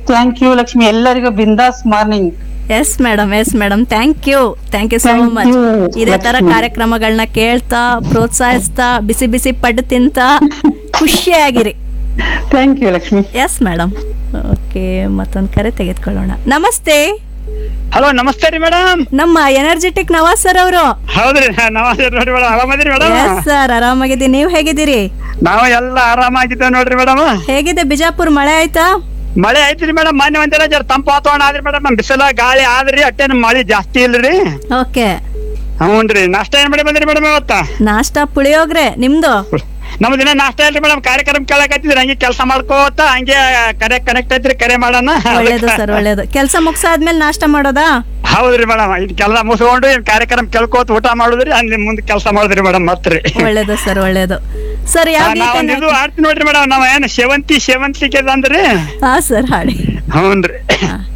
Thank you Lakshmi ಎಲ್ಲರಿಗೂ Bindaas morning yes madam yes madam thank you thank you so Thank much you, ಇದೇ ತರ ಲಕ್ಷ್ಮಿ. ಕಾರ್ಯಕ್ರಮಗಳನ್ನ ಕೇಳ್ತಾ ಪ್ರೋತ್ಸಾಹಿಸ್ತಾ ಬಿಸಿ ಬಿಸಿ ಪಡ್ಡು ತಿಂತ ಖುಷಿಯಾಗಿರಿ thank you Lakshmi yes madam okay ಮತ್ತೊಂದು ಕರೆ ತೆಗೆದುಕೊಳ್ಳೋಣ ನಮಸ್ತೆ ಹಲೋ ನಮಸ್ತೆ ರೀ ಮೇಡಮ್ ನಮ್ಮ ಎನರ್ಜೆಟಿಕ್ ನವಾಜ್ ಸರ್ ಅವರು ಹೌದ್ರಿ ನಮಸ್ತೆ ನೋಡಿ ಮೇಡಮ್ ಆರಾಮದಿರಿ ಮೇಡಮ್ ಎಸ್ ಸರ್ ಆರಾಮಾಗಿದ್ದೀನಿ ನೀವು ಹೇಗಿದ್ದೀರಿ ನಾವು ಎಲ್ಲ ಆರಾಮಾಗಿದ್ದೇವೆ ನೋಡ್ರಿ ಮೇಡಮ್ ಹೇಗಿದೆ ಬಿಜಾಪುರ್ ಮಳೆ ಆಯ್ತಾ ಮಳೆ ಐತ್ರಿ ಮೇಡಮ್ ಮೊನ್ನೆ ಒಂದಿನ ಜರ ತಂಪು ವಾತಾವರಣ ಆದ್ರಿ ಮೇಡಮ್ ಬಿಸಿಲ ಗಾಳಿ ಆದ್ರಿ ಅಟ್ಟೇನು ಮಳೆ ಜಾಸ್ತಿ ಇಲ್ರಿ ಓಕೆ ಹ್ಞೂನ್ರಿ ನಾಷ್ಟ ಏನ್ ಮಾಡಿ ಬಂದ್ರಿ ಮೇಡಮ್ ಇವತ್ತ ನಾಷ್ಟಾ ಪುಳಿಯೋಗ್ರೆ ನಿಮ್ದು ನಮ್ಮ ದಿನ ನಾಷ್ಟ ಇಲ್ರಿ ಮೇಡಮ್ ಕಾರ್ಯಕ್ರಮ ಕೇಳಕತ್ತಿದ್ರಿ ಹಂಗೆ ಕೆಲಸ ಮಾಡ್ಕೋತ ಹಂಗೆ ಕರೆ ಕನೆಕ್ಟ್ ಐತ್ರಿ ಕರೆ ಮಾಡೋಣ ಒಳ್ಳೇದು ಸರ್ ಒಳ್ಳೇದು ಕೆಲಸ ಮುಗಿಸಾದ್ಮೇಲೆ ನಾಷ್ಟ ಮಾಡೋದಾ ಹೌದ್ರಿ ಮೇಡಮ್ ಇದು ಕೆಲ ಮುಗಿಸ್ಕೊಂಡು ಇನ್ ಕಾರ್ಯಕ್ರಮ ಕೇಳ್ಕೋತ ಊಟ ಮಾಡುದ್ರಿ ಅಲ್ಲಿ ಮುಂದೆ ಕೆಲಸ ಮಾಡುದ್ರಿ ಮೇಡಮ್ ಮತ್ರಿ ಒಳ್ಳೇದು ಸರ್ ಒಳ್ಳೇದು ಸರ್ ಯಾವ ನಾವ್ ಗೀತೆ ಇದು ಆಡ್ತೀವಿ ನೋಡ್ರಿ ಮೇಡಮ್ ನಾವ್ ಏನ್ ಸೇವಂತಿ ಸೇವಂತಿಗೆ ಅಂದ್ರಿ ಹಾ ಸರ್ ಹಾಡಿ ಹ್ಞೂನ್ರಿ